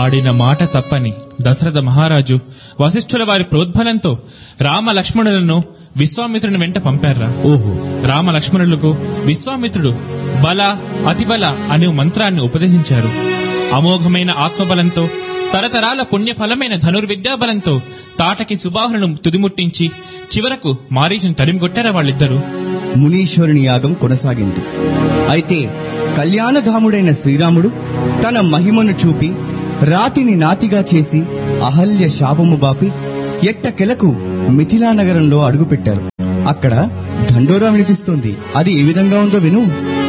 ఆడిన మాట తప్పని దశరథ మహారాజు వశిష్ఠుల వారి ప్రోద్బలంతో రామ లక్ష్మణులను విశ్వామిత్రుని వెంట పంపారా ఓహో రామ లక్ష్మణులకు విశ్వామిత్రుడు బల అతిబల అనే మంత్రాన్ని ఉపదేశించారు అమోఘమైన ఆత్మబలంతో తరతరాల పుణ్యఫలమైన ధనుర్విద్యా బలంతో తాటకి సుబాహులను తుదిముట్టించి చివరకు మారీచుని తరిమికొట్టారా వాళ్ళిద్దరూ మునీశ్వరుని యాగం కొనసాగింది అయితే కళ్యాణధాముడైన శ్రీరాముడు తన మహిమను చూపి రాతిని నాతిగా చేసి అహల్య శాపము బాపి ఎట్టకెలకు మిథిలా నగరంలో అడుగుపెట్టారు అక్కడ దండోరా వినిపిస్తోంది అది ఏ విధంగా ఉందో విను